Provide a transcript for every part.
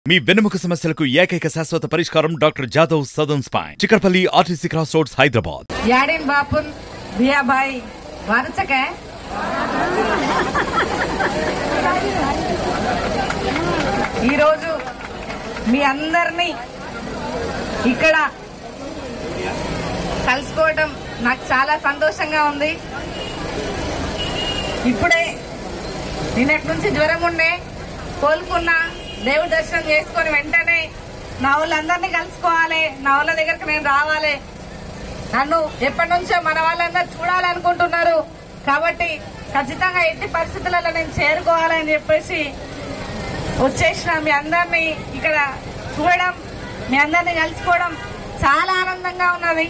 మీ వెన్నెముక సమస్యలకు ఏకైక శాశ్వత పరిష్కారం doctor Jadhav Sadan spine Chikkadpally RTC cross roads Hyderabad याडीन बापून भियाबाई वारच काय ఈరోజు మీ అందరినీ ఇక్కడ కలుసుకోవడం నాకు చాలా సంతోషంగా ఉంది ఇప్పుడే నిన్నటి నుంచి జ్వరం ఉండే కోలుకున్నా దేవుడి దర్శనం చేసుకొని వెంటనే నా వాళ్ళందరినీ కలుసుకోవాలి నా వాళ్ళ దగ్గరికి నేను రావాలి నన్ను ఎప్పటి నుంచో మన వాళ్ళందరూ చూడాలనుకుంటున్నారు కాబట్టి ఖచ్చితంగా ఎట్టి పరిస్థితులలో నేను చేరుకోవాలని చెప్పేసి వచ్చేసిన మీ అందరినీ ఇక్కడ చూడడం మీ అందరినీ కలుసుకోవడం చాలా ఆనందంగా ఉన్నది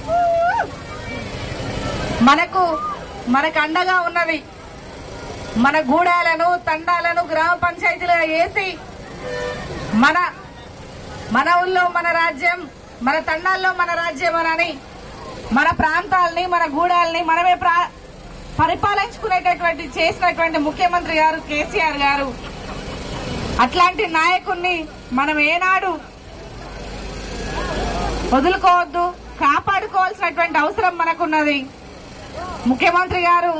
మనకు మనకు అండగా ఉన్నది మన గూడాలను తండాలను గ్రామ పంచాయతీలుగా వేసి మన మన ఊళ్ళో మన రాజ్యం మన తండాల్లో మన రాజ్యం అని మన ప్రాంతాలని మన గూడాలని మనమే ప్రా పరిపాలించుకునేటటువంటి చేసినటువంటి ముఖ్యమంత్రి గారు కేసీఆర్ గారు అట్లాంటి నాయకుణ్ణి మనం ఏనాడు వదులుకోవద్దు కాపాడుకోవాల్సినటువంటి అవసరం మనకున్నది ముఖ్యమంత్రి గారు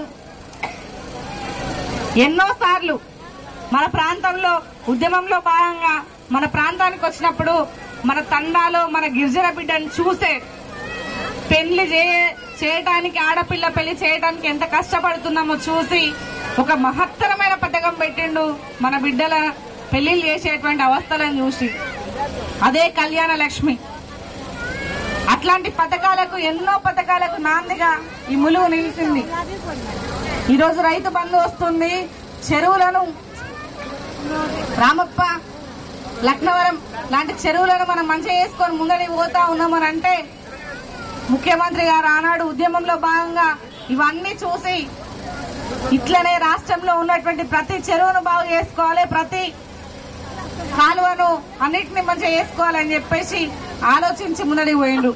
ఎన్నో సార్లు మన ప్రాంతంలో ఉద్యమంలో భాగంగా మన ప్రాంతానికి వచ్చినప్పుడు మన తండాలో మన గిరిజన బిడ్డను చూసే పెళ్లి చేయ- చేయటానికి ఆడపిల్ల పెళ్లి చేయడానికి ఎంత కష్టపడుతున్నామో చూసి ఒక మహత్తరమైన పథకం పెట్టిండు మన బిడ్డల పెళ్లిళ్ళు చేసేటువంటి అవస్థలను చూసి అదే కళ్యాణ లక్ష్మి అట్లాంటి పథకాలకు ఎన్నో పథకాలకు నాందిగా ఈ ములుగు నిలిచింది ఈరోజు రైతు బంధు వస్తుంది చెరువులను రామప్ప లక్నవరం లాంటి చెరువులను మనం మంచిగా చేసుకొని ముందడి పోతా ఉన్నామని అంటే ముఖ్యమంత్రి గారు ఆనాడు ఉద్యమంలో భాగంగా ఇవన్నీ చూసి ఇట్లనే రాష్ట్రంలో ఉన్నటువంటి ప్రతి చెరువును బాగు చేసుకోవాలి ప్రతి కాలువను అన్నిటిని మంచిగా చేసుకోవాలని చెప్పేసి ఆలోచించి ముందడికి పోయిండు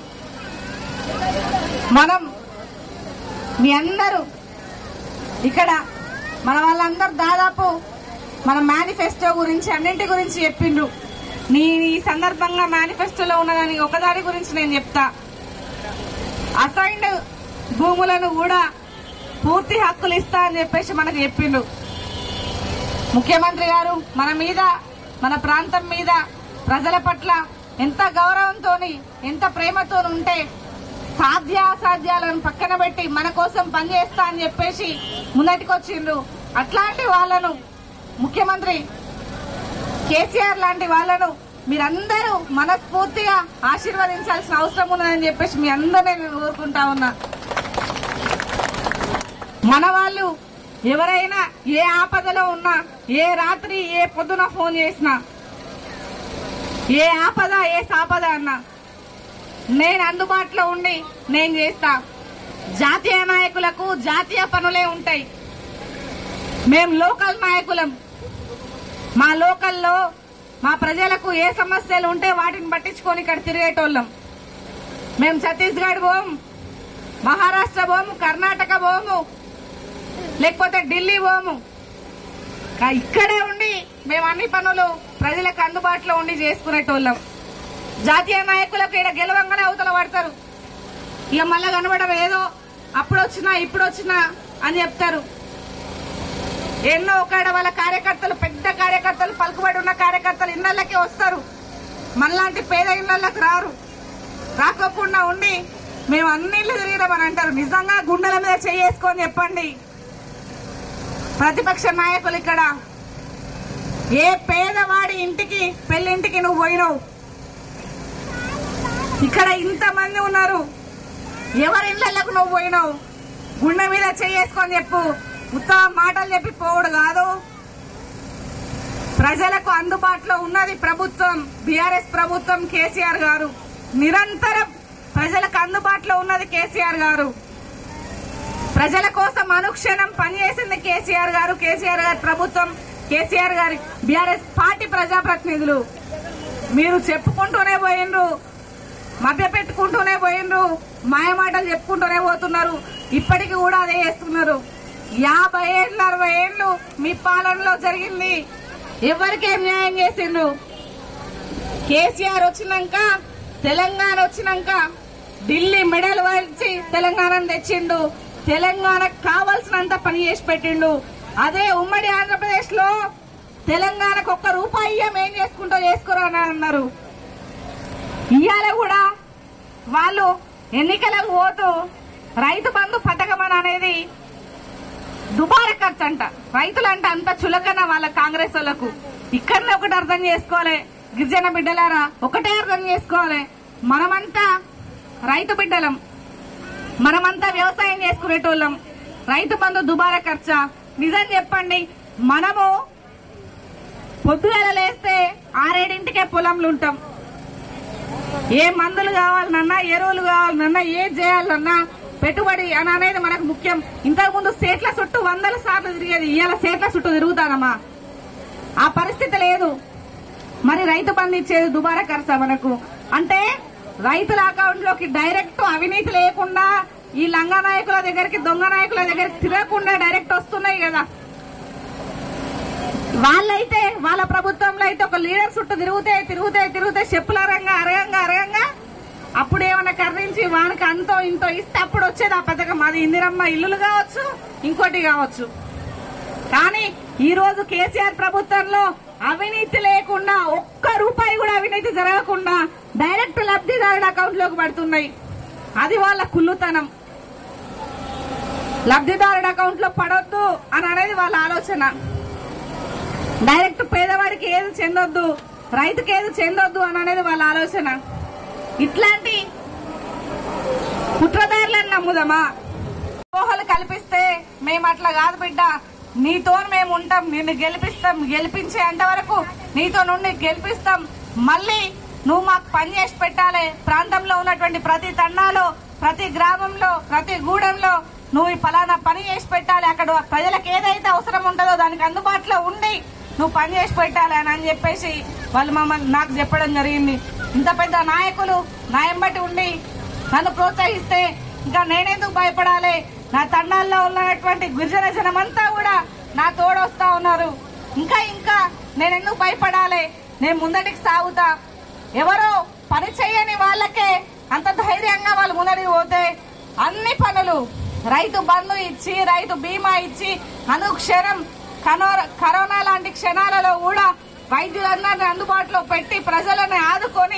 మనం మీ అందరూ ఇక్కడ మన వాళ్ళందరూ దాదాపు మన మేనిఫెస్టో గురించి అన్నింటి గురించి చెప్పిండ్రు నీ ఈ సందర్భంగా మేనిఫెస్టోలో ఉన్నదాని ఒకదాని గురించి నేను చెప్తా అసైన్డ్ భూములను కూడా పూర్తి హక్కులు ఇస్తా అని చెప్పేసి మనకు చెప్పిండు ముఖ్యమంత్రి గారు మన మీద మన ప్రాంతం మీద ప్రజల పట్ల ఎంత గౌరవంతో ఎంత ప్రేమతో ఉంటే సాధ్య అసాధ్యాలను పక్కన పెట్టి మన కోసం పనిచేస్తా అని చెప్పేసి ముందటికొచ్చిండ్రు అట్లాంటి వాళ్ళను ముఖ్యమంత్రి కేసీఆర్ లాంటి వాళ్ళను మీరందరూ మనస్ఫూర్తిగా ఆశీర్వదించాల్సిన అవసరం ఉన్నదని చెప్పేసి మీ అందరినీ నేను కోరుకుంటా ఉన్నా మన వాళ్ళు ఎవరైనా ఏ ఆపదలో ఉన్నా ఏ రాత్రి ఏ పొద్దున ఫోన్ చేసినా ఏ ఆపద ఏ సాపద అన్నా నేను అందుబాటులో ఉండి నేను చేస్తా జాతీయ నాయకులకు జాతీయ పనులే ఉంటాయి మేం లోకల్ నాయకులం మా లోకల్లో మా ప్రజలకు ఏ సమస్యలు ఉంటే వాటిని పట్టించుకొని ఇక్కడ తిరిగేటోళ్ళం మేము ఛత్తీస్గఢ్ పోము మహారాష్ట్ర పోము కర్ణాటక పోము లేకపోతే ఢిల్లీ పోము కా- ఇక్కడే ఉండి మేము అన్ని పనులు ప్రజలకు అందుబాటులో ఉండి చేసుకునేటోళ్ళం జాతీయ నాయకులకు ఇక్కడ గెలవంగానే అవతల పడతారు ఇక మళ్ళా కనబడరు ఏదో అప్పుడు వచ్చినా ఇప్పుడు వచ్చినా అని చెప్తారు ఎన్నో ఒకడ వాళ్ళ కార్యకర్తలు పెద్ద కార్యకర్తలు పలుకుబడి ఉన్న కార్యకర్తలు ఇళ్లకే వస్తారు మనలాంటి పేద ఇళ్లకు రారు రాకోకుండా ఉండి మేము అన్ని ఇళ్ళు తిరిగినామని అంటారు నిజంగా గుండెల మీద చేసుకొని చెప్పండి ప్రతిపక్ష నాయకులు ఇక్కడ ఏ పేదవాడి ఇంటికి పెళ్ళింటికి నువ్వు పోయినావు ఇక్కడ ఇంతమంది ఉన్నారు ఎవరి ఇళ్లకు నువ్వు పోయినావు గుండె మీద చేసుకొని చెప్పు ఉత్తమ మాటలు చెప్పి పోవుడు కాదు ప్రజలకు అందుబాటులో ఉన్నది ప్రభుత్వం బీఆర్ఎస్ ప్రభుత్వం కేసీఆర్ గారు నిరంతరం ప్రజలకు అందుబాటులో ఉన్నది కేసీఆర్ గారు ప్రజల కోసం అనుక్షణం పనిచేసింది కేసీఆర్ గారు కేసీఆర్ గారి ప్రభుత్వం కేసీఆర్ గారి బీఆర్ఎస్ పార్టీ ప్రజాప్రతినిధులు మీరు చెప్పుకుంటూనే పోయిండ్రు మభ్య పెట్టుకుంటూనే పోయిండ్రు మాయమాటలు చెప్పుకుంటూనే పోతున్నారు ఇప్పటికి కూడా అదే చేస్తున్నారు యాభై ఏళ్ళు అరవై ఏళ్ళు మీ పాలనలో జరిగింది ఎవరికి ఏం న్యాయం చేసిండ్రు కేసీఆర్ వచ్చినాక తెలంగాణ వచ్చినాక ఢిల్లీ మెడల్ వచ్చి తెలంగాణను తెచ్చిండు తెలంగాణకు కావాల్సినంత పని చేసి పెట్టిండు అదే ఉమ్మడి ఆంధ్రప్రదేశ్ లో తెలంగాణకు ఒక్క రూపాయి ఇయ్యం ఏం చేసుకుంటూ చేసుకోరా అని అన్నారు ఇవాళ కూడా వాళ్ళు ఎన్నికలకు పోతూ రైతు బంధు పథకం అని అనేది దుబారా ఖర్చు అంట రైతులంట అంత చులకన వాళ్ళ కాంగ్రెస్ వాళ్ళకు ఇక్కడనే ఒకటి అర్థం చేసుకోవాలి గిరిజన బిడ్డలారా ఒకటే అర్థం చేసుకోవాలి మనమంతా రైతు బిడ్డలం మనమంతా వ్యవసాయం చేసుకునేటోళ్ళం రైతు బంధు దుబారా ఖర్చా నిజం చెప్పండి మనము పొద్దుగాల లేస్తే ఆరేడింటికే పొలంలో ఉంటాం ఏ మందులు కావాలన్నా ఎరువులు కావాలన్నా ఏం చేయాలన్నా పెట్టుబడి అని అనేది మనకు ముఖ్యం ఇంతకు ముందు సేట్ల చుట్టూ వందల సార్లు తిరిగేది ఇవాళ సేట్ల చుట్టూ తిరుగుతానమ్మా ఆ పరిస్థితి లేదు మరి రైతు బంధు ఇచ్చేది దుబారా ఖర్చా మనకు అంటే రైతుల అకౌంట్ లోకి డైరెక్ట్ అవినీతి లేకుండా ఈ లంగా నాయకుల దగ్గరికి దొంగ నాయకుల దగ్గరికి తిరగకుండా డైరెక్ట్ వస్తున్నాయి కదా వాళ్ళైతే వాళ్ళ ప్రభుత్వంలో అయితే ఒక లీడర్ చుట్టూ తిరుగుతే తిరుగుతే తిరుగుతే చెప్పుల రంగా అరగంగా అరగంగా అప్పుడు ఏమన్నా కర్రించి వానికి అంతో ఇంతో ఇస్తే అప్పుడు వచ్చేది ఆ పథకం అది ఇందిరమ్మ ఇల్లులు కావచ్చు ఇంకోటి కావచ్చు కానీ ఈ రోజు కేసీఆర్ ప్రభుత్వంలో అవినీతి లేకుండా ఒక్క రూపాయి కూడా అవినీతి జరగకుండా డైరెక్ట్ లబ్ధిదారుల అకౌంట్ లోకి పడుతున్నాయి అది వాళ్ళ కుళ్ళుతనం లబ్ధిదారుడి అకౌంట్ లో పడొద్దు అని అనేది వాళ్ళ ఆలోచన డైరెక్ట్ పేదవాడికి ఏది చెందొద్దు రైతుకి ఏది చెందొద్దు అని అనేది వాళ్ళ ఆలోచన ఇట్లాంటి కుట్రదారులను నమ్ముదామా ఊహలు కల్పిస్తే మేము అట్లా కాదు బిడ్డ నీతో మేము ఉంటాం నిన్ను గెలిపిస్తాం గెలిపించే అంత వరకు నీతో నుండి గెలిపిస్తాం మళ్ళీ నువ్వు మాకు పని చేసి పెట్టాలి ప్రాంతంలో ఉన్నటువంటి ప్రతి తండాలో ప్రతి గ్రామంలో ప్రతి గూడెంలో నువ్వు ఈ ఫలానా పని చేసి పెట్టాలి అక్కడ ప్రజలకు ఏదైతే అవసరం ఉంటుందో దానికి అందుబాటులో ఉండి నువ్వు పని చేసి పెట్టాలి అని అని చెప్పేసి వాళ్ళు మమ్మల్ని నాకు చెప్పడం జరిగింది ఇంత పెద్ద నాయకులు నా ఎంబటి ఉండి నన్ను ప్రోత్సహిస్తే ఇంకా నేనెందుకు భయపడాలి నా తండాల్లో ఉన్నటువంటి గిరిజన జనమంతా కూడా నా తోడొస్తా ఉన్నారు ఇంకా ఇంకా నేనెందుకు భయపడాలి నేను ముందటికి సాగుతా ఎవరో పని చేయని వాళ్ళకే అంత ధైర్యంగా వాళ్ళు ముందడికి పోతే అన్ని పనులు రైతు బంధు ఇచ్చి రైతు బీమా ఇచ్చి అనుక్షణం కనో- కరోనా లాంటి క్షణాలలో కూడా వైద్యులందరినీ అందుబాటులో పెట్టి ప్రజలను ఆదుకొని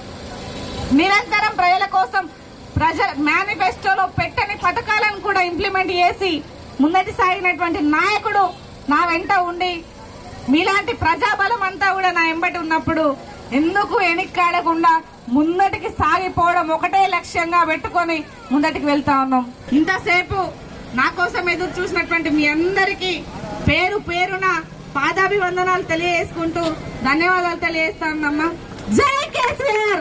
నిరంతరం ప్రజల కోసం ప్రజల మేనిఫెస్టోలో పెట్టని పథకాలను కూడా ఇంప్లిమెంట్ చేసి ముందటి సాగినటువంటి నాయకుడు నా వెంట ఉండి మీలాంటి ప్రజాబలం అంతా కూడా నా ఎంబటి ఉన్నప్పుడు ఎందుకు వెనక్కాడకుండా ముందటికి సాగిపోవడం ఒకటే లక్ష్యంగా పెట్టుకొని ముందటికి వెళ్తా ఉన్నాం ఇంతసేపు నా కోసం ఎదురు చూసినటువంటి మీ అందరికీ పేరు పేరున పాదాభివందనాలు తెలియజేసుకుంటూ ధన్యవాదాలు తెలియజేస్తా ఉన్నామ్మా జై కేసీఆర్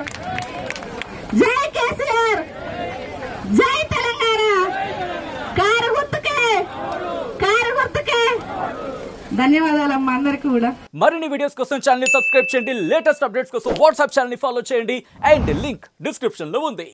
జై కేసీఆర్ జై తెలంగాణ కారు గుర్తుకే కారు గుర్తుకే ధన్యవాదాలమ్మా అందరికి కూడా మరిన్ని వీడియోస్ కోసం ఛానల్ ని సబ్స్క్రైబ్ చేయండి లేటెస్ట్ అప్డేట్స్ కోసం వాట్సాప్ ఛానల్ ని ఫాలో చేయండి అండ్ లింక్ డిస్క్రిప్షన్ లో ఉంది